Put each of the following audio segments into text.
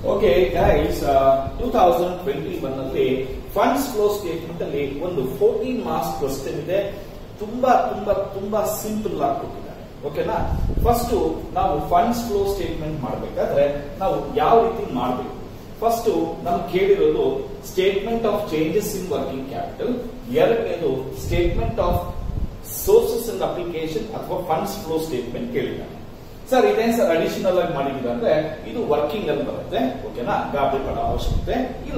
okay guys two thousand twenty one ಅಲ್ಲಿ funds flow statement ಅಲ್ಲಿ ಒಂದು ಫೋರ್ಟೀನ್ ಮಾರ್ಕ್ಸ್ ಕ್ವಶನ್ ಇದೆ ತುಂಬಾ ತುಂಬಾ ತುಂಬಾ ಸಿಂಪಲ್ ಆಗಿ ಕೊಟ್ಟಿದ್ದಾರೆ ಓಕೆನಾ ಫಸ್ಟ್ ನಾವು ಫಂಡ್ಸ್ ಫ್ಲೋ ಸ್ಟೇಟ್ಮೆಂಟ್ ಮಾಡಬೇಕಾದ್ರೆ ನಾವು ಯಾವ ರೀತಿ ಮಾಡಬೇಕು ಫಸ್ಟ್ ನಮ್ಗೆ ಕೇಳಿರೋದು statement of changes in working capital ಎರಡನೇದು statement of sources and application ಅಥವಾ ಫಂಡ್ಸ್ ಫ್ಲೋ ಸ್ಟೇಟ್ಮೆಂಟ್ ಕೇಳಿದ್ದಾನೆ ಸರ್ ಇದೇನ್ ಸರ್ ಅಡಿಷನಲ್ ಆಗಿ ಮಾಡಿದ್ದೀರಾ ಅಂದ್ರೆ ಇದು ವರ್ಕಿಂಗ್ ಅಲ್ಲಿ ಬರುತ್ತೆ ಓಕೆನಾ ಗಾಬರಿ ಪಡೋ ಅವಶ್ಯಕತೆ ಇಲ್ಲ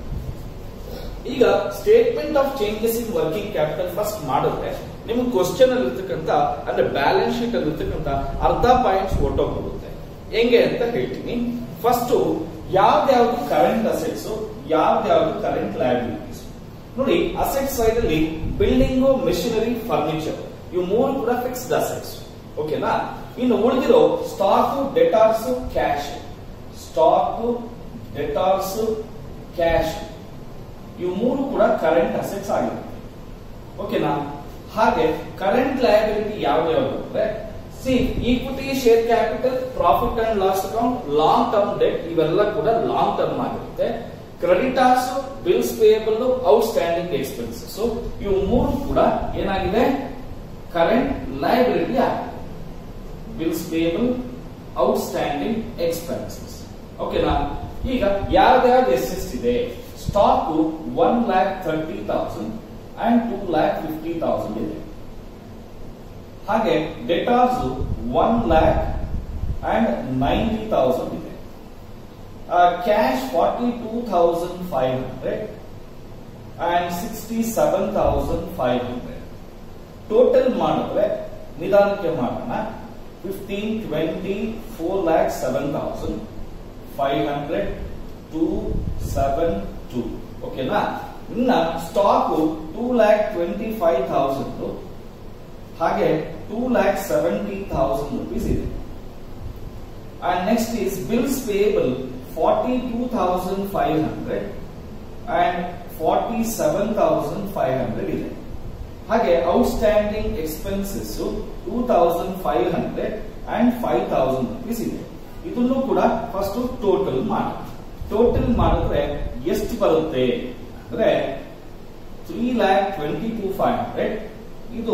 ಈಗ statement of changes in working capital first ಮಾಡಿದ್ರೆ ನಿಮ್ಗೆ ಕ್ವಶನ್ ಅಲ್ಲಿ ಇರ್ತಕ್ಕಂತ ಅಂದ್ರೆ ಬ್ಯಾಲೆನ್ಸ್ ಶೀಟ್ ಅಲ್ಲಿ ಇರ್ತಕ್ಕಂತ ಅರ್ಧ ಪಾಯಿಂಟ್ಸ್ ಹೊರಟೋಗ್ಬಿಡುತ್ತೆ ಹೆಂಗೆ ಅಂತ ಹೇಳ್ತೀನಿ ಫಸ್ಟ್ ಯಾವ್ದ್ಯಾವ್ದು ಕರೆಂಟ್ ಅಸೆಟ್ಸ್ ಯಾವ್ದ್ಯಾವ್ದು ಕರೆಂಟ್ ಲಯಬಿಲಿಟೀಸ್ ನೋಡಿ ಅಸೆಟ್ ಸೈಡ್ ಅಲ್ಲಿ ಬಿಲ್ಡಿಂಗು ಮಿಷನರಿ ಫರ್ನಿಚರ್ ಇವು ಮೂರು ಕೂಡ ಫಿಕ್ಸ್ಡ್ ಅಸೆಟ್ಸ್ ಓಕೆನಾ ಇನ್ನು ಉಳಿದಿರೋ stock debtors cash stock debtors cash ಇವು ಮೂರು ಕೂಡ ಕರೆಂಟ್ ಅಸೆಟ್ಸ್ ಆಗಿರುತ್ತೆ ಓಕೆನಾ ಹಾಗೆ ಕರೆಂಟ್ ಲಯಬಿಲಿಟಿ ಯಾವ್ಯಾವ್ದು ಅಂದ್ರೆ ಸಿ equity share capital profit and loss account long term debt ಇವೆಲ್ಲ ಕೂಡ ಲಾಂಗ್ ಟರ್ಮ್ ಆಗಿರುತ್ತೆ creditors bills payable outstanding expenses ಇವು ಮೂರು ಕೂಡ ಏನಾಗಿದೆ ಕರೆಂಟ್ ಲಯಬಿಲಿಟಿ ಆಗಿದೆ bills payable outstanding expenses ಓಕೆನಾ ಈಗ ಯಾವ್ದಾವ್ದು ಎಷ್ಟೆಷ್ಟಿದೆ stock one lakh thirty thousand and two lakh fifty thousand ಇದೆ ಹಾಗೆ debtors one lakh and ninety thousand ಇದೆ cash forty two thousand five hundred and sixty seven thousand five hundred total ಮಾಡಿದ್ರೆ ನಿಧಾನಕ್ಕೆ ಮಾಡೋಣ fifteen twenty four lakh seven thousand five hundred two seven two ಓಕೆನಾ ಇನ್ನ stock two lakh twenty five thousand ಹಾಗೆ two lakh seventy thousand rupees ಇದೆ and next is bills payable forty two thousand five hundred and forty seven thousand five hundred ಇದೆ ಹಾಗೆ outstanding expenses two thousand five hundred and five thousand rupees ಇದೆ ಇದನ್ನು ಕೂಡ first total ಮಾಡಿ total ಮಾಡಿದ್ರೆ ಎಷ್ಟು ಬರುತ್ತೆ ಅಂದ್ರೆ three lakh twenty two five hundred ಇದು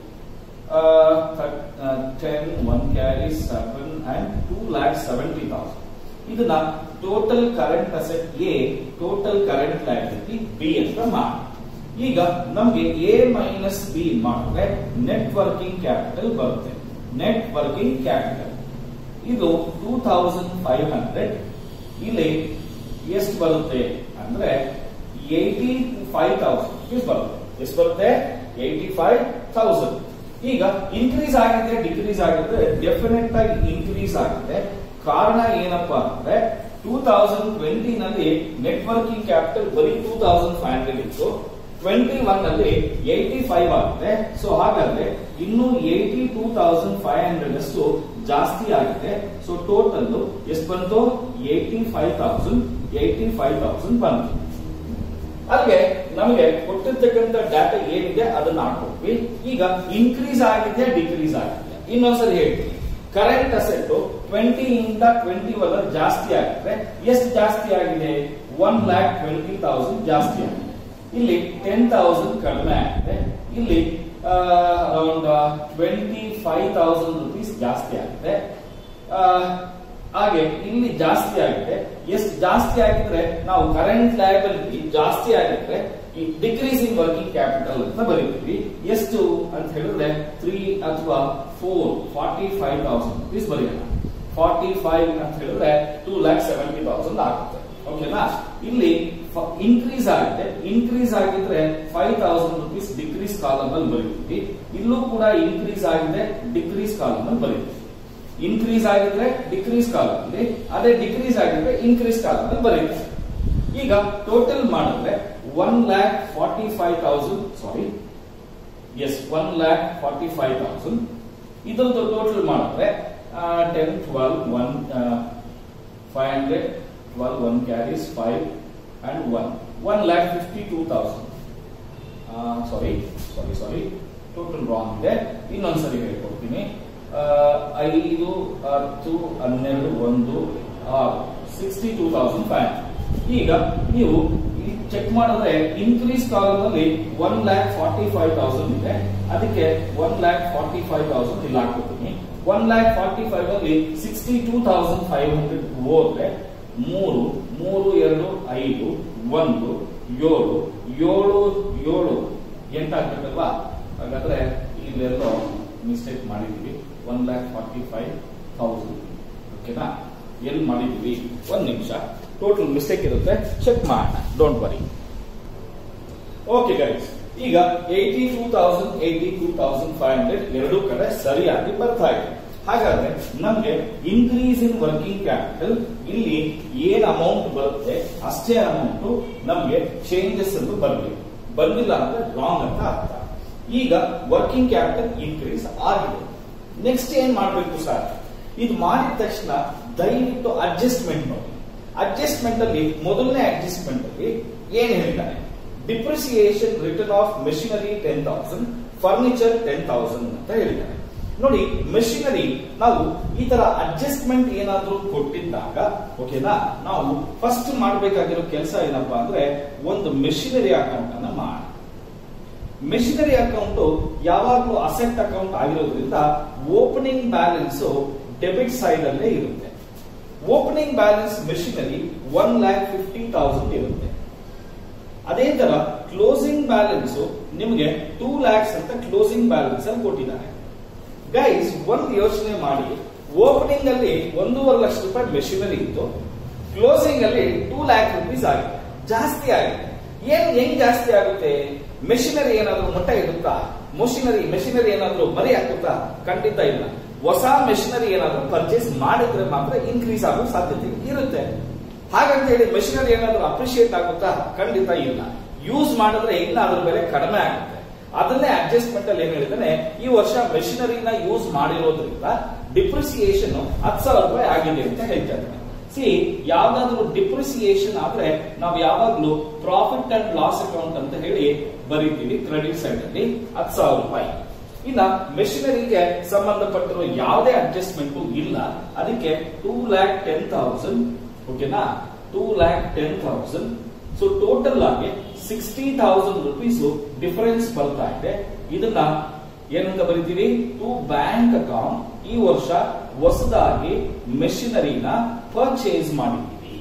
ten one carry seven and two lakh seventy thousand ಇದನ್ನ total current asset A total current liability B ಅಂತ ಮಾಡಿ ಈಗ ನಮ್ಗೆ ಎ ಮೈನಸ್ ಬಿ ಮಾಡಿದ್ರೆ ನೆಟ್ ವರ್ಕಿಂಗ್ ಕ್ಯಾಪಿಟಲ್ ಬರುತ್ತೆ ನೆಟ್ ವರ್ಕಿಂಗ್ ಕ್ಯಾಪಿಟಲ್ ಇದು ಟೂ ತೌಸಂಡ್ ಫೈವ್ ಹಂಡ್ರೆಡ್ ಇಲ್ಲಿ ಎಷ್ಟು ಬರುತ್ತೆ ಅಂದ್ರೆ ಏಯ್ಟಿ ಫೈವ್ ತೌಸಂಡ್ ಎಷ್ಟು ಬರುತ್ತೆ ಎಷ್ಟು ಬರುತ್ತೆ ಏಯ್ಟಿ ಫೈವ್ ತೌಸಂಡ್ ಈಗ ಇನ್ಕ್ರೀಸ್ ಆಗಿದೆ ಡಿಕ್ರೀಸ್ ಆಗಿದೆ ಡೆಫಿನೆಟ್ ಆಗಿ ಇನ್ಕ್ರೀಸ್ ಆಗಿದೆ ಕಾರಣ ಏನಪ್ಪಾ ಅಂದ್ರೆ ಟೂ ತೌಸಂಡ್ ಟ್ವೆಂಟಿ ನಲ್ಲಿ ನೆಟ್ವರ್ಕಿಂಗ್ ಕ್ಯಾಪಿಟಲ್ ಬರೀ ಟೂ ತೌಸಂಡ್ ಫೈವ್ ಹಂಡ್ರೆಡ್ ಇತ್ತು ಟ್ವೆಂಟಿ ಒನ್ ಅಲ್ಲಿ ಏಯ್ಟಿ ಫೈವ್ ಆಗಿದೆ ಸೊ ಹಾಗಾದ್ರೆ ಇನ್ನು eighty two thousand five hundred ಅಷ್ಟು ಜಾಸ್ತಿ ಆಗಿದೆ ಸೊ ಟೋಟಲ್ ಎಷ್ಟು ಬಂತು eighty five thousand eighty five thousand ಬಂತು ಅಲ್ಲಿಗೆ ನಮಗೆ ಕೊಟ್ಟಿರ್ತಕ್ಕಂಥ ಡಾಟಾ ಏನಿದೆ ಅದನ್ನ ಹಾಕೊಟ್ವಿ ಈಗ ಇನ್ಕ್ರೀಸ್ ಆಗಿದೆ ಡಿಕ್ರೀಸ್ ಆಗಿದೆ ಇನ್ನೊಂದ್ಸರಿ ಹೇಳ್ತೀನಿ ಕರೆಂಟ್ ಅಸೆಟ್ ಟ್ವೆಂಟಿ ಇಂದ ಟ್ವೆಂಟಿ ಒನ್ ಜಾಸ್ತಿ ಆಗಿದೆ ಎಷ್ಟು ಜಾಸ್ತಿ ಆಗಿದೆ ಒನ್ ಲ್ಯಾಕ್ ಟ್ವೆಂಟಿ ತೌಸಂಡ್ ಜಾಸ್ತಿ ಆಗಿದೆ ಇಲ್ಲಿ ಟೆನ್ ತೌಸಂಡ್ ಕಡಿಮೆ ಆಗಿದೆ ಇಲ್ಲಿ around twenty five thousand rupees ಜಾಸ್ತಿ ಆಗಿದೆ ಹಾಗೆ ಇಲ್ಲಿ ಜಾಸ್ತಿ ಆಗಿದೆ ಎಷ್ಟು ಜಾಸ್ತಿ ಆಗಿದ್ರೆ ನಾವು ಕರೆಂಟ್ ಲಯಬಿಲಿಟಿ ಜಾಸ್ತಿ ಆಗಿದ್ರೆ ಈ ಡಿಕ್ರೀಸ್ ಇನ್ ವರ್ಕಿಂಗ್ ಕ್ಯಾಪಿಟಲ್ ಅಂತ ಬರೀತೀವಿ ಎಷ್ಟು ಅಂತ ಹೇಳಿದ್ರೆ ತ್ರೀ ಅಥವಾ four forty five thousand rupees ಬರೆಯೋಣ ಫಾರ್ಟಿ ಫೈವ್ ಅಂತ ಹೇಳಿದ್ರೆ ಟೂ ಲ್ಯಾಕ್ ಸೆವೆಂಟಿ ತೌಸಂಡ್ ಆಗುತ್ತೆ ಓಕೆನಾ ಇಲ್ಲಿ ಇನ್ಕ್ರೀಸ್ ಆಗಿದೆ ಇನ್ಕ್ರೀಸ್ ಆಗಿದ್ರೆ five thousand rupees decrease column ಅಲ್ಲಿ ಬರೀತೀವಿ ಇಲ್ಲೂ ಕೂಡ ಇನ್ಕ್ರೀಸ್ ಆಗಿದೆ ಡಿಕ್ರೀಸ್ ಕಾಲಮ್ ಅಲ್ಲಿ ಬರೀತೀವಿ ಇನ್ಕ್ರೀಸ್ ಆಗಿದ್ರೆ ಡಿಕ್ರೀಸ್ ಕಾಲಮ್ ಅಲ್ಲಿ ಅದೇ ಡಿಕ್ರೀಸ್ ಆಗಿದ್ರೆ ಇನ್ಕ್ರೀಸ್ ಕಾಲಮ್ ಅಲ್ಲಿ ಬರೀತೀವಿ ಈಗ ಟೋಟಲ್ ಮಾಡಿದ್ರೆ one lakh forty five thousand sorry yes one lakh forty five thousand ಇದ್ರದ್ದು ಟೋಟಲ್ ಮಾಡಿದ್ರೆ ten twelve one five hundred twelve one carries five and one one lakh fifty two thousand sorry sorry sorry total wrong ಇದೆ ಇನ್ನೊಂದ್ಸರಿ ಹೇಳ್ಕೊಡ್ತೀನಿ ಆ, ಐದು ಹತ್ತು ಹನ್ನೆರಡು ಒಂದು ಆರು ಸಿಕ್ಸ್ಟಿ ಟೂ ತೌಸಂಡ್ ಫೈವ್ ಈಗ ನೀವು ಚೆಕ್ ಮಾಡಿದ್ರೆ ಇನ್ಕ್ರೀಸ್ ಕಾಲಮ್ ಅಲ್ಲಿ one lakh forty five thousand ಇದೆ ಅದಕ್ಕೆ one lakh forty five thousand ಇಲ್ಲಿ ಹಾಕ್ಬಿಡ್ತೀನಿ ಒನ್ ಲ್ಯಾಕ್ ಫಾರ್ಟಿ ಫೈವ್ ಅಲ್ಲಿ sixty two thousand five hundred ಹೋದ್ರೆ ಮೂರು ಮೂರು ಎರಡು ಐದು ಒಂದು ಏಳು ಏಳು ಏಳು ಎಂಟಾಗ್ಬೇಕಲ್ವಾ ಹಾಗಾದ್ರೆ ಇಲ್ಲೆಲ್ಲೋ ಮಿಸ್ಟೇಕ್ ಮಾಡಿದೀವಿ one lakh forty five thousand ಓಕೆನಾ ಎಲ್ಲಿ ಮಾಡಿದೀವಿ ಒಂದ್ ನಿಮಿಷ ಟೋಟಲ್ ಮಿಸ್ಟೇಕ್ ಇರುತ್ತೆ ಚೆಕ್ ಮಾಡೋಣ ಡೋಂಟ್ ವರಿ ಓಕೆ ಗೈಸ್ ಈಗ eighty two thousand eighty two thousand five hundred ಎರಡೂ ಕಡೆ ಸರಿಯಾಗಿ ಬರ್ತಾ ಇದೆ ಹಾಗಾದ್ರೆ ನಮ್ಗೆ ಇನ್ಕ್ರೀಸ್ ಇನ್ ವರ್ಕಿಂಗ್ ಕ್ಯಾಪಿಟಲ್ ಇಲ್ಲಿ ಏನ್ ಅಮೌಂಟ್ ಬರುತ್ತೆ ಅಷ್ಟೇ ಅಮೌಂಟ್ ನಮ್ಗೆ ಚೇಂಜಸ್ ಅಂತ ಬರಬೇಕು ಬಂದಿಲ್ಲ ಅಂದ್ರೆ ರಾಂಗ್ ಅಂತ ಅರ್ಥ ಈಗ ವರ್ಕಿಂಗ್ ಕ್ಯಾಪಿಟಲ್ ಇನ್ಕ್ರೀಸ್ ಆಗಿದೆ ನೆಕ್ಸ್ಟ್ ಏನ್ ಮಾಡ್ಬೇಕು ಸರ್ ಇದು ಮಾಡಿದ ತಕ್ಷಣ ದಯವಿಟ್ಟು ಅಡ್ಜಸ್ಟ್ಮೆಂಟ್ ನೋಡಿ ಅಡ್ಜಸ್ಟ್ಮೆಂಟ್ ಅಲ್ಲಿ ಮೊದಲನೇ ಅಡ್ಜಸ್ಟ್ಮೆಂಟ್ ಅಲ್ಲಿ ಏನ್ ಹೇಳ್ತಾನೆ depreciation written off machinery ten thousand furniture ten thousand ಅಂತ ಹೇಳ್ತಾನೆ ನೋಡಿ ಮೆಷಿನರಿ ನಾವು ಈ ತರ ಅಡ್ಜಸ್ಟ್ಮೆಂಟ್ ಏನಾದ್ರೂ ಕೊಟ್ಟಿದ್ದಾಗ ಓಕೆನಾ ನಾವು ಫಸ್ಟ್ ಮಾಡಬೇಕಾಗಿರೋ ಕೆಲಸ ಏನಪ್ಪಾ ಅಂದ್ರೆ ಒಂದು ಮೆಷಿನರಿ ಅಕೌಂಟ್ ಅನ್ನ ಮಾಡಿ ಮೆಷಿನರಿ ಅಕೌಂಟ್ ಯಾವಾಗಲೂ ಅಸೆಟ್ ಅಕೌಂಟ್ ಆಗಿರೋದ್ರಿಂದ ಓಪನಿಂಗ್ ಬ್ಯಾಲೆನ್ಸ್ ಡೆಬಿಟ್ ಸೈಡ್ ಅಲ್ಲೇ ಇರುತ್ತೆ opening balance machinery one lakh fifty thousand ಇರುತ್ತೆ ಅದೇ ತರ ಕ್ಲೋಸಿಂಗ್ ಬ್ಯಾಲೆನ್ಸ್ ನಿಮಗೆ ಟೂ ಲ್ಯಾಕ್ಸ್ ಅಂತ ಕ್ಲೋಸಿಂಗ್ ಬ್ಯಾಲೆನ್ಸ್ ಅಲ್ಲಿ ಕೊಟ್ಟಿದ್ದಾರೆ ಗೈಸ್ ಒಂದು ಯೋಚನೆ ಮಾಡಿ ಓಪನಿಂಗ್ ಅಲ್ಲಿ ಒಂದೂವರೆ ಲಕ್ಷ ರೂಪಾಯಿ ಮೆಷಿನರಿ ಇತ್ತು ಕ್ಲೋಸಿಂಗ್ ಅಲ್ಲಿ ಟೂ ಲ್ಯಾಕ್ ರುಪೀಸ್ ಆಗಿದೆ ಜಾಸ್ತಿ ಆಗಿದೆ ಏನ್ ಹೆಂಗ್ ಜಾಸ್ತಿ ಆಗುತ್ತೆ ಮೆಷಿನರಿ ಏನಾದ್ರು ಮೊಟ್ಟ ಇರುತ್ತಾ ಮಷಿನರಿ ಮೆಷಿನರಿ ಏನಾದ್ರು ಮರಿ ಹಾಕುತ್ತಾ ಖಂಡಿತ ಇಲ್ಲ ಹೊಸ ಮೆಷಿನರಿ ಏನಾದ್ರು ಪರ್ಚೇಸ್ ಮಾಡಿದ್ರೆ ಮಾತ್ರ ಇನ್ಕ್ರೀಸ್ ಆಗೋ ಸಾಧ್ಯತೆ ಇರುತ್ತೆ ಹಾಗಂತ ಹೇಳಿ ಮೆಷಿನರಿ ಏನಾದ್ರು ಅಪ್ರಿಶಿಯೇಟ್ ಆಗುತ್ತಾ ಖಂಡಿತ ಇಲ್ಲ ಯೂಸ್ ಮಾಡಿದ್ರೆ ಇನ್ನ ಅದ್ರ ಬೆಲೆ ಕಡಿಮೆ ಆಗುತ್ತೆ ಅದನ್ನೇ ಅಡ್ಜಸ್ಟ್ಮೆಂಟ್ ಅಲ್ಲಿ ಏನ್ ಹೇಳಿದಾನೆ ಈ ವರ್ಷ ಮೆಷಿನರಿನ ಯೂಸ್ ಮಾಡಿರೋದ್ರಿಂದ ಡಿಪ್ರಿಸಿಯೇಷನ್ ಹತ್ತು ಸಾವಿರ ರೂಪಾಯಿ ಆಗಿದೆ ಅಂತ ಹೇಳ್ತಾ ಇದ್ದಾನೆ ಸಿ ಯಾವ್ದಾದ್ರು ಡಿಪ್ರಿಸಿಯೇಷನ್ ಆದ್ರೆ ನಾವು ಯಾವಾಗ್ಲೂ ಪ್ರಾಫಿಟ್ ಅಂಡ್ ಲಾಸ್ ಅಕೌಂಟ್ ಅಂತ ಹೇಳಿ ಬರೀತೀವಿ ಕ್ರೆಡಿಟ್ ಸೈಡ್ ಅಲ್ಲಿ ಹತ್ತು ಸಾವಿರ ರೂಪಾಯಿ ಇನ್ನ ಮೆಷಿನರಿಗೆ ಸಂಬಂಧಪಟ್ಟಿರೋ ಯಾವುದೇ ಅಡ್ಜಸ್ಟ್ಮೆಂಟ್ ಇಲ್ಲ ಅದಕ್ಕೆ ಟೂ ಲ್ಯಾಕ್ ಟೆನ್ ತೌಸಂಡ್ ಓಕೆನಾ two lakh ten thousand so total ಆಗಿ ಸಿಕ್ಸ್ಟಿ ತೌಸಂಡ್ ರುಪೀಸ್ ಡಿಫರೆನ್ಸ್ ಬರ್ತಾ ಇದೆ ಇದನ್ನ ಏನಂತ ಬರಿತೀವಿ ಟು ಬ್ಯಾಂಕ್ ಅಕೌಂಟ್ ಈ ವರ್ಷ ಹೊಸದಾಗಿ ಮೆಷಿನರಿನ ಪರ್ಚೇಸ್ ಮಾಡಿದ್ದೀವಿ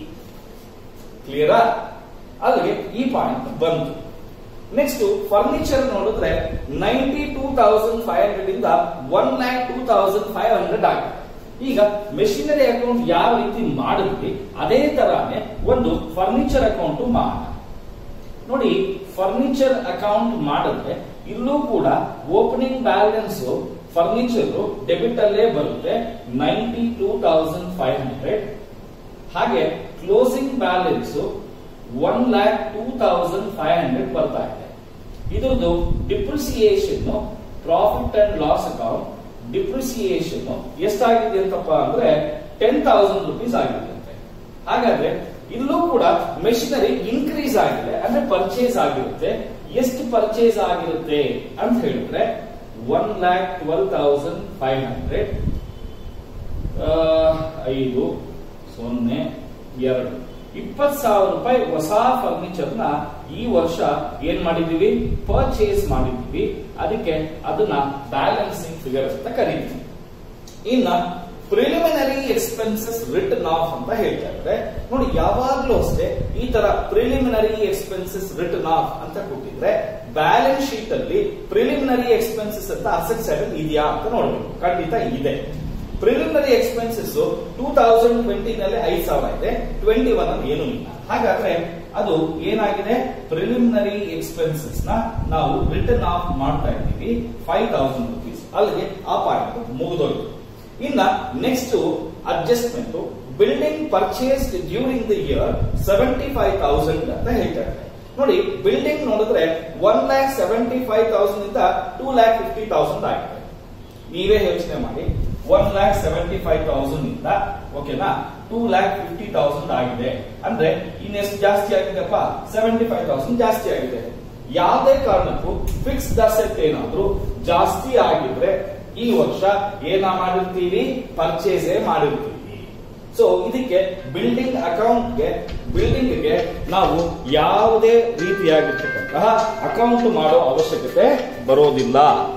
ಕ್ಲಿಯರಾ ಅಲ್ಲಿಗೆ ಈ ಪಾಯಿಂಟ್ ಬಂತು ನೆಕ್ಸ್ಟ್ ಫರ್ನಿಚರ್ ನೋಡಿದ್ರೆ ninety two thousand five hundred ಇಂದ one lakh two thousand five hundred ಆಗಿದೆ ಈಗ ಮೆಷಿನರಿ ಅಕೌಂಟ್ ಯಾವ ರೀತಿ ಮಾಡಿದ್ವಿ ಅದೇ ತರಾನೇ ಒಂದು ಫರ್ನಿಚರ್ ಅಕೌಂಟ್ ಮಾಡೋಣ ನೋಡಿ ಫರ್ನಿಚರ್ ಅಕೌಂಟ್ ಮಾಡಿದ್ರೆ ಇಲ್ಲೂ ಕೂಡ ಓಪನಿಂಗ್ ಬ್ಯಾಲೆನ್ಸ್ ಫರ್ನಿಚರ್ ಡೆಬಿಟ್ ಅಲ್ಲೇ ಬರುತ್ತೆ ninety two thousand five hundred ಹಾಗೆ closing balance one lakh two thousand five hundred ಬರ್ತಾ ಇದೆ ಇದ್ರದ್ದು depreciation profit and loss account depreciation ಎಷ್ಟಾಗಿದೆ ಅಂತಪ್ಪ ಅಂದ್ರೆ ಟೆನ್ ತೌಸಂಡ್ ರುಪೀಸ್ ಆಗಿದೆ ಅಂತೆ ಹಾಗಾದ್ರೆ ಇಲ್ಲೂ ಕೂಡ ಮೆಷಿನರಿ ಇನ್ಕ್ರೀಸ್ ಆಗಿದೆ ಅಂದ್ರೆ ಪರ್ಚೇಸ್ ಆಗಿರುತ್ತೆ ಎಷ್ಟು ಪರ್ಚೇಸ್ ಆಗಿರುತ್ತೆ ಅಂತ ಹೇಳಿದ್ರೆ one lakh twelve thousand five hundred ಐದು ಸೊನ್ನೆ ಎರಡು ಇಪ್ಪತ್ ಸಾವಿರ ರೂಪಾಯಿ ಹೊಸ ಫರ್ನಿಚರ್ ನ ಈ ವರ್ಷ ಏನ್ ಮಾಡಿದೀವಿ ಪರ್ಚೇಸ್ ಮಾಡಿದೀವಿ ಅದಕ್ಕೆ ಅದನ್ನ ಬ್ಯಾಲೆನ್ಸಿಂಗ್ ಫಿಗರ್ ಅಂತ ಕರೀತೀವಿ ಇನ್ನ ಪ್ರಿಲಿಮಿನರಿ ಎಕ್ಸ್ಪೆನ್ಸಸ್ ರಿಟರ್ನ್ ಆಫ್ ಅಂತ ಹೇಳ್ತಾ ಇದ್ದಾರೆ ನೋಡಿ ಯಾವಾಗ್ಲೂ ಅಷ್ಟೇ ಈ ತರ ಪ್ರಿಲಿಮಿನರಿ ಎಕ್ಸ್ಪೆನ್ಸಸ್ ರಿಟರ್ನ್ ಆಫ್ ಅಂತ ಕೊಟ್ಟಿದ್ರೆ ಬ್ಯಾಲೆನ್ಸ್ ಶೀಟ್ ಅಲ್ಲಿ ಪ್ರಿಲಿಮಿನರಿ ಎಕ್ಸ್ಪೆನ್ಸಸ್ ಅಂತ ಅಸೆಟ್ ಸೈಡ್ ಅಲ್ಲಿ ಇದೆಯಾ ಅಂತ ನೋಡ್ಬೇಕು ಖಂಡಿತ ಇದೆ preliminary expenses two thousand twenty ನಲ್ಲಿ ಐದು ಸಾವಿರ ಇದೆ ಟ್ವೆಂಟಿ ಒನ್ ಅಲ್ಲಿ ಏನೂ ಇಲ್ಲ ಹಾಗಾದ್ರೆ ಅದು ಏನಾಗಿದೆ ಪ್ರಿಲಿಮಿನರಿ ಎಕ್ಸ್ಪೆನ್ಸಸ್ ನ ನಾವು ರಿಟರ್ನ್ ಆಫ್ ಮಾಡ್ತಾ ಇದ್ದೀವಿ ಫೈವ್ ತೌಸಂಡ್ ರುಪೀಸ್ ಅಲ್ಲಿಗೆ ಆ ಪಾಯಿಂಟ್ ಮುಗಿದೋಯ್ತು ಇನ್ನ next adjustment building purchased during the year seventy five thousand ಅಂತ ಹೇಳ್ತಾರೆ ನೋಡಿ ಬಿಲ್ಡಿಂಗ್ ನೋಡಿದ್ರೆ one lakh seventy five thousand ಇಂದ ಟೂ ಲ್ಯಾಕ್ ಫಿಫ್ಟಿ ತೌಸಂಡ್ ಆಗಿದೆ ನೀವೇ ಯೋಚನೆ ಮಾಡಿ one lakh seventy five thousand ಇಂದ ಓಕೆನಾ ಟೂ ಲ್ಯಾಕ್ ಫಿಫ್ಟಿ ತೌಸಂಡ್ ಆಗಿದೆ ಅಂದ್ರೆ ಇನ್ನೆಷ್ಟು ಜಾಸ್ತಿ ಆಗಿದೆಪ್ಪ ಸೆವೆಂಟಿ ಫೈವ್ ತೌಸಂಡ್ ಜಾಸ್ತಿ ಆಗಿದೆ ಯಾವುದೇ ಕಾರಣಕ್ಕೂ ಫಿಕ್ಸ್ಡ್ ಅಸೆಟ್ ಏನಾದ್ರೂ ಜಾಸ್ತಿ ಆಗಿದ್ರೆ ಈ ವರ್ಷ ಏನ ಮಾಡಿರ್ತೀವಿ ಪರ್ಚೇಸೇ ಮಾಡಿರ್ತೀವಿ ಸೊ ಇದಕ್ಕೆ ಬಿಲ್ಡಿಂಗ್ ಅಕೌಂಟ್ಗೆ ಬಿಲ್ಡಿಂಗ್ಗೆ ನಾವು ಯಾವುದೇ ರೀತಿಯಾಗಿರ್ತಕ್ಕಂತಹ ಅಕೌಂಟ್ ಮಾಡೋ ಅವಶ್ಯಕತೆ ಬರೋದಿಲ್ಲ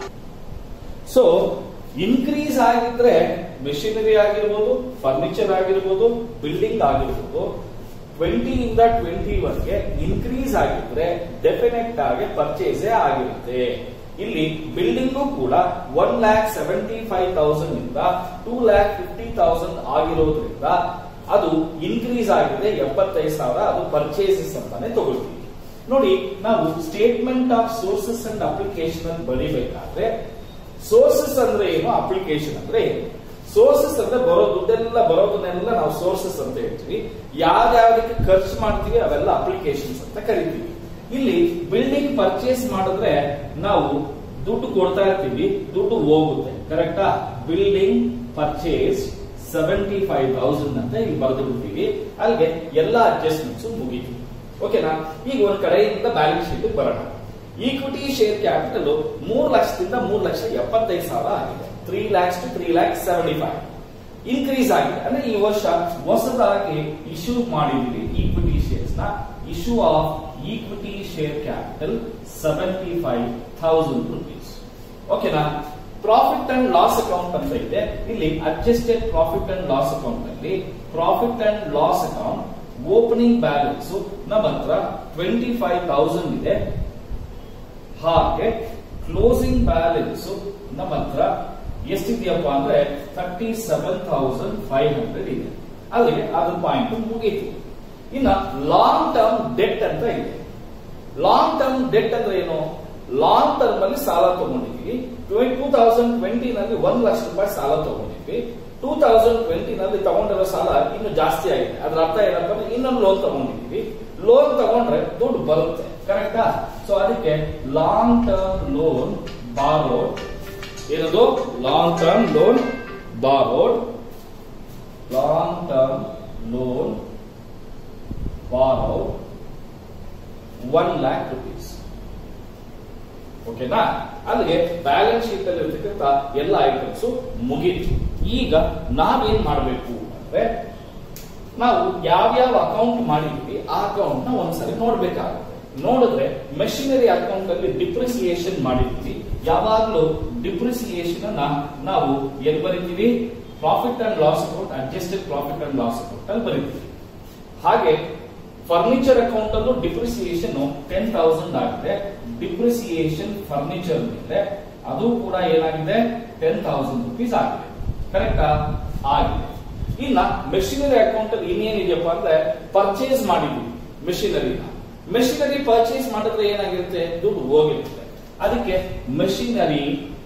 ಸೊ ಇನ್ಕ್ರೀಸ್ ಆಗಿದ್ರೆ ಮೆಷಿನರಿ ಆಗಿರ್ಬೋದು ಫರ್ನಿಚರ್ ಆಗಿರ್ಬೋದು ಬಿಲ್ಡಿಂಗ್ ಆಗಿರ್ಬೋದು ಟ್ವೆಂಟಿ ಇಂದ ಟ್ವೆಂಟಿ ವರೆಗೆ ಇನ್ಕ್ರೀಸ್ ಆಗಿದ್ರೆ ಡೆಫಿನೆಟ್ ಆಗಿ ಪರ್ಚೇಸೇ ಆಗಿರುತ್ತೆ ಇಲ್ಲಿ ಬಿಲ್ಡಿಂಗು ಕೂಡ one lakh seventy five thousand ಇಂದ ಟೂ ಲ್ಯಾಕ್ ಫಿಫ್ಟಿ ತೌಸಂಡ್ ಆಗಿರೋದ್ರಿಂದ ಅದು ಇನ್ಕ್ರೀಸ್ ಆಗಿದೆ ಎಪ್ಪತ್ತೈದು ಸಾವಿರ ಅದು ಪರ್ಚೇಸಸ್ ಅಂತಾನೆ ತಗೊಳ್ತೀವಿ ನೋಡಿ ನಾವು statement of sources and application ಅಂತ ಬರೀಬೇಕಾದ್ರೆ ಸೋರ್ಸಸ್ ಅಂದ್ರೆ ಏನು ಅಪ್ಲಿಕೇಶನ್ ಅಂದ್ರೆ ಏನು ಸೋರ್ಸಸ್ ಅಂದ್ರೆ ಬರೋ ದುಡ್ಡೆಲ್ಲ ಬರೋದನ್ನೆಲ್ಲ ನಾವು ಸೋರ್ಸಸ್ ಅಂತ ಹೇಳ್ತೀವಿ ಯಾವ್ಯಾವ್ದಕ್ಕೆ ಖರ್ಚು ಮಾಡ್ತೀವಿ ಅವೆಲ್ಲ ಅಪ್ಲಿಕೇಶನ್ಸ್ ಅಂತ ಕರಿತೀವಿ ಇಲ್ಲಿ ಬಿಲ್ಡಿಂಗ್ ಪರ್ಚೇಸ್ ಮಾಡಿದ್ರೆ ನಾವು ದುಡ್ಡು ಕೊಡ್ತಾ ಇರ್ತೀವಿ ದುಡ್ಡು ಹೋಗುತ್ತೆ ಕರೆಕ್ಟಾ building purchase seventy five thousand ಅಂತ ಇಲ್ಲಿ ಬರೆದು ಬಿಡ್ತೀವಿ ಅಲ್ಲಿಗೆ ಎಲ್ಲ ಅಡ್ಜಸ್ಟ್ಮೆಂಟ್ಸ್ ಮುಗೀತು ಓಕೆನಾ ಈಗ ಒಂದ್ ಕಡೆಯಿಂದ ಬ್ಯಾಲೆನ್ಸ್ ಶೀಟ್ ಬರೋಣ ಈಕ್ವಿಟಿ ಶೇರ್ ಕ್ಯಾಪಿಟಲ್ ಮೂರು ಲಕ್ಷದಿಂದ ಮೂರು ಲಕ್ಷ ಎಪ್ಪತ್ತೈದು ಸಾವಿರ ಆಗಿದೆ three lakhs to three lakhs seventy five increase ಆಗಿದೆ ಅಂದ್ರೆ ಈ ವರ್ಷ ಹೊಸದಾಗಿ ಇಶ್ಯೂ ಮಾಡಿದೀವಿ ಈಕ್ವಿಟಿ ಶೇರ್ಸ್ ನ issue of equity share capital seventy five thousand rupees ಓಕೆನಾ ಪ್ರಾಫಿಟ್ ಅಂಡ್ ಲಾಸ್ ಅಕೌಂಟ್ ಅಂತ ಇದೆ ಇಲ್ಲಿ adjusted profit and loss account ನಲ್ಲಿ profit and loss account opening balance ನಮ್ಮ ಹತ್ರ ಟ್ವೆಂಟಿ ಫೈವ್ ತೌಸಂಡ್ ಇದೆ ಹಾಗೆ ಕ್ಲೋಸಿಂಗ್ ಬ್ಯಾಲೆನ್ಸ್ ನಮ್ಮ ಹತ್ರ ಎಷ್ಟಿದೆಯಪ್ಪ ಅಂದ್ರೆ thirty seven thousand five hundred ಇದೆ ಅಲ್ಲಿಗೆ ಅದ್ರ ಪಾಯಿಂಟ್ ಮುಗೀತು ಇನ್ನ ಲಾಂಗ್ ಟರ್ಮ್ ಡೆಟ್ ಅಂತ ಇದೆ ಲಾಂಗ್ ಟರ್ಮ್ ಡೆಟ್ ಅಂದ್ರೆ ಏನು ಲಾಂಗ್ ಟರ್ಮ್ ಅಲ್ಲಿ ಸಾಲ ತಗೊಂಡಿದ್ವಿ ಟೂ ತೌಸಂಡ್ ಟ್ವೆಂಟಿ ನಲ್ಲಿ ಒಂದ್ ಲಕ್ಷ ರೂಪಾಯಿ ಸಾಲ ತಗೊಂಡಿದ್ವಿ ಟೂ ತೌಸಂಡ್ ಟ್ವೆಂಟಿ ನಲ್ಲಿ ತಗೊಂಡಿರೋ ಸಾಲ ಇನ್ನು ಜಾಸ್ತಿ ಆಗಿದೆ ಅದ್ರ ಅರ್ಥ ಏನಪ್ಪ ಅಂದ್ರೆ ಇನ್ನೊಂದು ಲೋನ್ ತಗೊಂಡಿದ್ವಿ ಲೋನ್ ತಗೊಂಡ್ರೆ ದುಡ್ಡು ಬರುತ್ತೆ ಕರೆಕ್ಟಾ ಸೊ ಅದಕ್ಕೆ ಲಾಂಗ್ ಟರ್ಮ್ ಲೋನ್ ಬಾರೋಡ್ ಏನದು long term loan borrowed long term loan borrowed one lakh rupees ಓಕೆನಾ ಅಲ್ಲಿಗೆ ಬ್ಯಾಲೆನ್ಸ್ ಶೀಟ್ ಅಲ್ಲಿ ಇರ್ತಕ್ಕಂಥ ಎಲ್ಲ ಐಟಮ್ಸ್ ಮುಗೀತು ಈಗ ನಾವೇನ್ ಮಾಡಬೇಕು ಅಂದ್ರೆ ನಾವು ಯಾವ್ಯಾವ ಅಕೌಂಟ್ ಮಾಡಿದ್ವಿ ಆ ಅಕೌಂಟ್ ನ ಒಂದ್ಸರಿ ನೋಡ್ಬೇಕಾಗುತ್ತೆ ನೋಡಿದ್ರೆ ಮೆಷಿನರಿ ಅಕೌಂಟ್ ಅಲ್ಲಿ ಡಿಪ್ರಿಸಿಯೇಷನ್ ಮಾಡಿದ್ವಿ ಯಾವಾಗ್ಲೂ ಡಿಪ್ರಿಸಿಯೇಷನ್ ಅನ್ನ ನಾವು ಎಲ್ಲಿ ಬರಿತೀವಿ profit and loss account adjusted profit and loss account ಅಲ್ಲಿ ಬರಿತೀವಿ ಹಾಗೆ ಫರ್ನಿಚರ್ ಅಕೌಂಟ್ ಅಲ್ಲೂ ಡಿಪ್ರಿಸಿಯೇಷನ್ ಟೆನ್ ತೌಸಂಡ್ ಆಗಿದೆ ಡಿಪ್ರಿಸಿಯೇಷನ್ ಫರ್ನಿಚರ್ ಮೇಲೆ ಅದು ಕೂಡ ಏನಾಗಿದೆ ಟೆನ್ ತೌಸಂಡ್ ರುಪೀಸ್ ಆಗಿದೆ ಕರೆಕ್ಟಾ ಆಗಿದೆ ಇನ್ನ ಮೆಷಿನರಿ ಅಕೌಂಟ್ ಅಲ್ಲಿ ಇನ್ನೇನಿದೆಯಪ್ಪ ಅಂದ್ರೆ ಪರ್ಚೇಸ್ ಮಾಡಿದ್ವಿ ಮೆಷಿನರಿನ ಮೆಷಿನರಿ ಪರ್ಚೇಸ್ ಮಾಡಿದ್ರೆ ಏನಾಗಿರುತ್ತೆ ದುಡ್ಡು ಹೋಗಿರುತ್ತೆ ಅದಕ್ಕೆ ಮೆಷಿನರಿ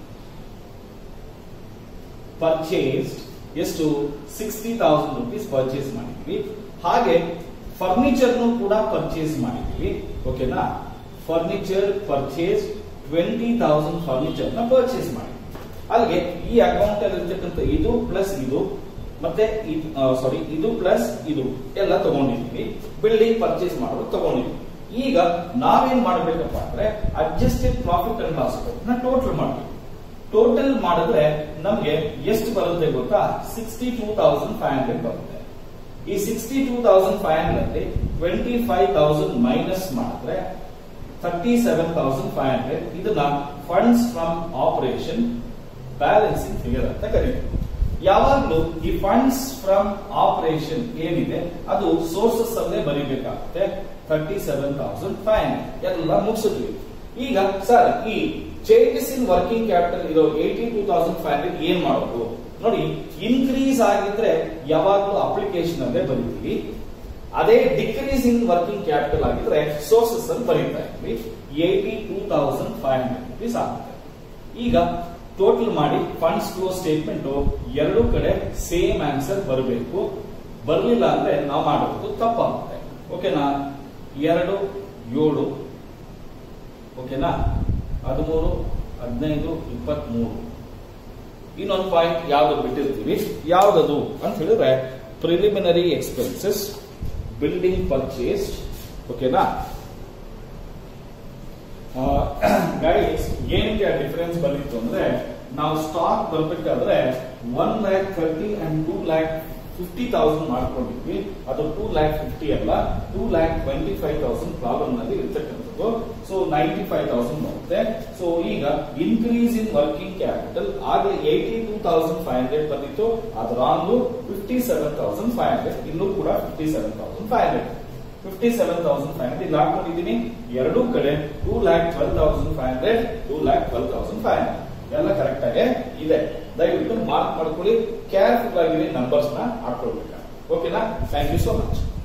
ಪರ್ಚೇಸ್ ಎಷ್ಟು ಸಿಕ್ಸ್ಟಿ ತೌಸಂಡ್ ರುಪೀಸ್ ಪರ್ಚೇಸ್ ಮಾಡಿದ್ವಿ ಹಾಗೆ ಫರ್ನಿಚರ್ ಕೂಡ ಪರ್ಚೇಸ್ ಮಾಡಿದ್ವಿ ಓಕೆನಾ furniture purchase twenty thousand furniture ನ ಪರ್ಚೇಸ್ ಮಾಡಿದ್ವಿ ಅಲ್ಲಿಗೆ ಈ ಅಕೌಂಟ್ ಅಲ್ಲಿ ಇರ್ತಕ್ಕಂಥ ಇದು ಪ್ಲಸ್ ಇದು ಮತ್ತೆ ಸಾರಿ ಇದು ಪ್ಲಸ್ ಇದು ಎಲ್ಲ ತಗೊಂಡಿದ್ವಿ ಬಿಲ್ಡಿಂಗ್ ಪರ್ಚೇಸ್ ಮಾಡೋದು ತಗೊಂಡಿದ್ವಿ ಈಗ ನಾವೇನ್ ಮಾಡ್ಬೇಕಪ್ಪ ಅಂದ್ರೆ adjusted profit and loss account ನ ಟೋಟಲ್ ಮಾಡ್ತೀವಿ ಟೋಟಲ್ ಮಾಡಿದ್ರೆ ನಮ್ಗೆ ಎಷ್ಟು ಬರುತ್ತೆ ಗೊತ್ತಾ sixty two thousand five hundred ಬರುತ್ತೆ ಈ sixty two thousand five hundred ಅಲ್ಲಿ ಟ್ವೆಂಟಿ ಫೈವ್ ತೌಸಂಡ್ ಮೈನಸ್ ಮಾಡಿದ್ರೆ thirty seven thousand five hundred ಇದನ್ನ funds from operation balancing figure ಅಂತ ಕರೀತೀವಿ ಯಾವಾಗ್ಲೂ ಈ ಫಂಡ್ಸ್ ಫ್ರಮ್ ಆಪರೇಷನ್ ಏನಿದೆ ಅದು ಸೋರ್ಸಸ್ ಅಲ್ಲೇ ಬರೀಬೇಕಾಗುತ್ತೆ thirty seven thousand five hundred ಎಲ್ಲ ಮುಗಿಸಿದ್ವಿ ಈಗ ಸರ್ ಈ ಚೇಂಜಸ್ ಇನ್ ವರ್ಕಿಂಗ್ ಕ್ಯಾಪಿಟಲ್ ಇರೋ eighty two thousand five hundred ಏನ್ ಮಾಡೋದು ನೋಡಿ ಇನ್ಕ್ರೀಸ್ ಆಗಿದ್ರೆ ಯಾವಾಗಲೂ ಅಪ್ಲಿಕೇಶನ್ ಅಲ್ಲೇ ಬರೀತೀವಿ ಅದೇ ಡಿಕ್ರೀಸ್ ಇನ್ ವರ್ಕಿಂಗ್ ಕ್ಯಾಪಿಟಲ್ ಆಗಿದ್ರೆ ಸೋರ್ಸಸ್ ಅಲ್ಲಿ ಬರೀತಾ ಇದ್ವಿ eighty two thousand five hundred rupees ಆಗುತ್ತೆ ಈಗ ಟೋಟಲ್ ಮಾಡಿ ಫಂಡ್ಸ್ ಫ್ಲೋ ಸ್ಟೇಟ್ಮೆಂಟ್ ಎರಡು ಕಡೆ ಸೇಮ್ ಆನ್ಸರ್ ಬರಬೇಕು ಬರಲಿಲ್ಲ ಅಂದ್ರೆ ನಾವು ಮಾಡೋದು ತಪ್ಪಾಗುತ್ತೆ ಓಕೆನಾ ಎರಡು ಏಳು ಓಕೆನಾ ಹದಿಮೂರು ಹದಿನೈದು ಇಪ್ಪತ್ಮೂರು ಇನ್ನೊಂದು ಪಾಯಿಂಟ್ ಯಾವ್ದು ಬಿಟ್ಟಿರ್ತೀವಿ ಯಾವ್ದದು ಅಂತ ಹೇಳಿದ್ರೆ ಪ್ರಿಲಿಮಿನರಿ ಎಕ್ಸ್ಪೆನ್ಸಸ್ ಬಿಲ್ಡಿಂಗ್ ಪರ್ಚೇಸ್ ಓಕೆನಾ ಗೈಸ್ ಏನಕ್ಕೆ ಡಿಫರೆನ್ಸ್ ಬಂದಿತ್ತು ಅಂದ್ರೆ ನಾವು ಸ್ಟಾಕ್ ಬರ್ಬೇಕಾದ್ರೆ one lakh thirty and two lakh fifty thousand ಮಾಡ್ಕೊಂಡಿದ್ವಿ ಅದು ಟೂ ಲ್ಯಾಕ್ ಫಿಫ್ಟಿ ಅಲ್ಲ two lakh twenty five thousand problem ನಲ್ಲಿ ಇರ್ತಕ್ಕಂಥದ್ದು ಸೊ ನೈಂಟಿ ಫೈವ್ ತೌಸಂಡ್ ಬರುತ್ತೆ ಸೊ ಈಗ ಇನ್ಕ್ರೀಸ್ ಇನ್ ವರ್ಕಿಂಗ್ ಕ್ಯಾಪಿಟಲ್ ಆಗಲೇ eighty two thousand five hundred ಬಂದಿತ್ತು ಅದು wrong fifty seven thousand five hundred ಇಲ್ಲೂ ಕೂಡ fifty seven thousand five hundred fifty seven thousand five hundred ಇಲ್ಲಿ ಹಾಕೊಂಡಿದ್ದೀನಿ ಎರಡೂ ಕಡೆ two lakh twelve thousand five hundred two lakh twelve thousand five hundred ಎಲ್ಲ correct ಆಗಿ ಇದೆ ದಯವಿಟ್ಟು ಮಾರ್ಕ್ ಮಾಡ್ಕೊಳ್ಳಿ ಕೇರ್ಫುಲ್ ಆಗಿ ನಂಬರ್ಸ್ ನ ಹಾಕೊಳ್ಬೇಕು ಓಕೆನಾ ಥ್ಯಾಂಕ್ ಯು ಸೋ ಮಚ್